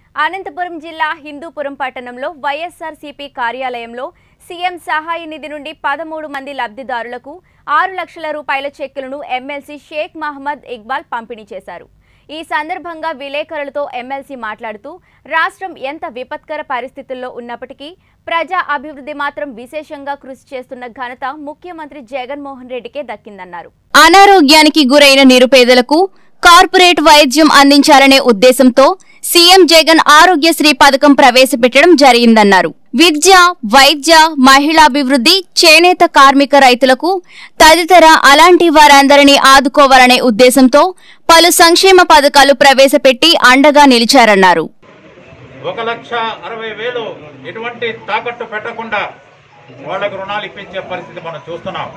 అనంతపురం జిల్లా హిందూపురం పట్టణంలో వైఎస్ఆర్సీపీ కార్యాలయంలో సీఎం సహాయ నిధి నుండి పదమూడు మంది లబ్ధిదారులకు ఆరు లక్షల రూపాయల చెక్కులను ఎమ్మెల్సీ షేక్ మహమ్మద్ ఇక్బాల్ పంపిణీ చేశారు ఈ సందర్భంగా విలేకరులతో ఎమ్మెల్సీ మాట్లాడుతూ రాష్ట్రం ఎంత విపత్కర పరిస్థితుల్లో ఉన్నప్పటికీ ప్రజా అభివృద్ధి మాత్రం విశేషంగా కృషి చేస్తున్న ఘనత ముఖ్యమంత్రి జగన్మోహన్ రెడ్డికే దక్కిందన్నారు అనారోగ్యానికి గురైన నిరుపేదలకు కార్పొరేట్ వైద్యం అందించాలనే ఉద్దేశంతో సీఎం జగన్ ఆరోగ్యశ్రీ పథకం ప్రవేశపెట్టడం జరిగిందన్నారు విద్య వైద్య మహిళాభివృద్ధి చేనేత కార్మిక రైతులకు తదితర అలాంటి వారందరినీ ఆదుకోవాలనే ఉద్దేశంతో పలు సంక్షేమ పథకాలు ప్రవేశపెట్టి అండగా నిలిచారన్నారు ఒక లక్ష అరవై వేలు ఎటువంటి తాకట్టు పెట్టకుండా వాళ్ళకు రుణాలు ఇప్పించే పరిస్థితి మనం చూస్తున్నాం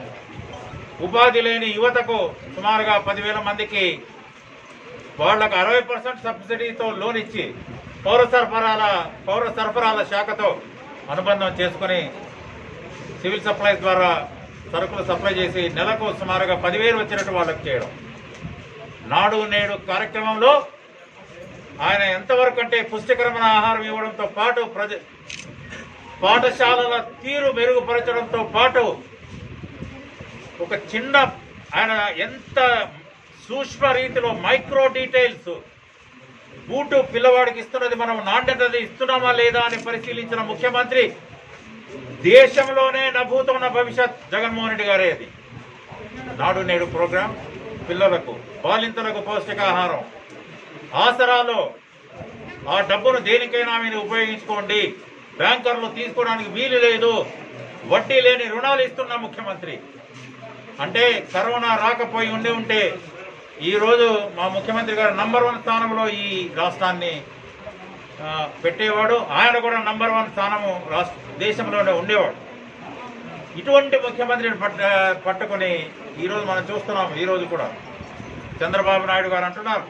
ఉపాధి లేని యువతకు సుమారుగా పదివేల మందికి వాళ్లకు అరవై పర్సెంట్ సబ్సిడీతో లోన్ ఇచ్చి పౌర సరఫరాల పౌర సరఫరాల శాఖతో అనుబంధం చేసుకుని సివిల్ సప్లైస్ ద్వారా సరుకులు సప్లై చేసి నెలకు సుమారుగా పదివేలు వచ్చినట్టు వాళ్ళకి చేయడం నాడు నేడు కార్యక్రమంలో ఆయన ఎంతవరకు అంటే పుష్టికరమైన ఆహారం ఇవ్వడంతో పాటు ప్రజ పాఠశాలల తీరు మెరుగుపరచడంతో పాటు ఒక చిన్న ఆయన ఎంత సూక్ష్మ రీతిలో మైక్రో డీటెయిల్స్ బూటు పిల్లవాడికి ఇస్తున్నది మనం నాణ్యతది ఇస్తున్నామా లేదా అని పరిశీలించిన ముఖ్యమంత్రి దేశంలోనే నభూతమైన భవిష్యత్ జగన్మోహన్ రెడ్డి గారే అది నాడు నేడు ప్రోగ్రాం పిల్లలకు బాలింతలకు పౌష్టికాహారం ఆసరాలో ఆ డబ్బును దేనికైనా మీరు ఉపయోగించుకోండి బ్యాంకర్లు తీసుకోవడానికి వీలు లేదు వడ్డీ లేని రుణాలు ఇస్తున్న ముఖ్యమంత్రి అంటే కరోనా రాకపోయి ఉండి ఉంటే ఈ రోజు మా ముఖ్యమంత్రి గారు నంబర్ వన్ స్థానంలో ఈ రాష్ట్రాన్ని ఆ, పెట్టేవాడు ఆయన కూడా నంబర్ వన్ స్థానము రాష్ట్ర దేశంలోనే ఉండేవాడు ఇటువంటి ముఖ్యమంత్రిని పట్ట పట్టుకొని ఈరోజు మనం చూస్తున్నాం ఈ రోజు కూడా చంద్రబాబు నాయుడు గారు అంటున్నారు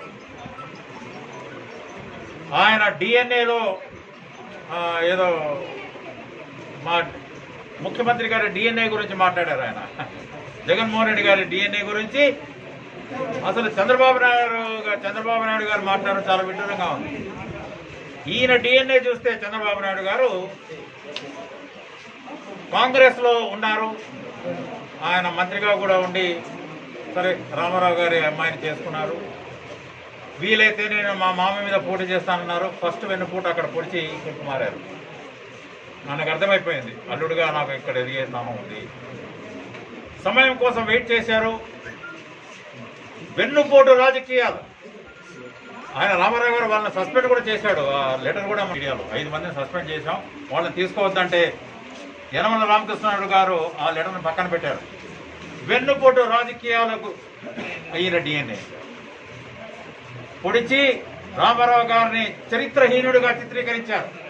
ఆయన డిఎన్ఏలో ఏదో మా ముఖ్యమంత్రి గారి డిఎన్ఏ గురించి మాట్లాడారు ఆయన జగన్మోహన్ రెడ్డి గారి డిఎన్ఏ గురించి అసలు చంద్రబాబు నాయుడు గా- చంద్రబాబు నాయుడు గారు మాట్లాడడం చాలా విడ్డూరంగా ఉంది ఈయన డిఎన్ఏ చూస్తే చంద్రబాబు నాయుడు గారు కాంగ్రెస్ లో ఉన్నారు ఆయన మంత్రిగా కూడా ఉండి సరే రామారావు గారి అమ్మాయిని చేసుకున్నారు వీలైతే నేను మా మామ మీద పోటీ చేస్తానన్నారు ఫస్ట్ వెన్నుపూట అక్కడ పొడిచి ఇంకొక మారారు నాకు అర్థమైపోయింది అల్లుడుగా నాకు ఇక్కడ ఎదిగే స్థానం ఉంది సమయం కోసం వెయిట్ చేశారు వెన్నుపోటు రాజకీయాలు ఆయన రామారావు గారు వాళ్ళని సస్పెండ్ కూడా చేశాడు ఆ లెటర్ కూడా మీడియాలో ఐదు మందిని సస్పెండ్ చేశాం వాళ్ళని తీసుకోవద్దంటే యనమల రామకృష్ణుడు గారు ఆ లెటర్ని పక్కన పెట్టారు వెన్నుపోటు రాజకీయాలకు అయిన డిఎన్ఏ పొడిచి రామారావు గారిని చరిత్రహీనుడిగా చిత్రీకరించారు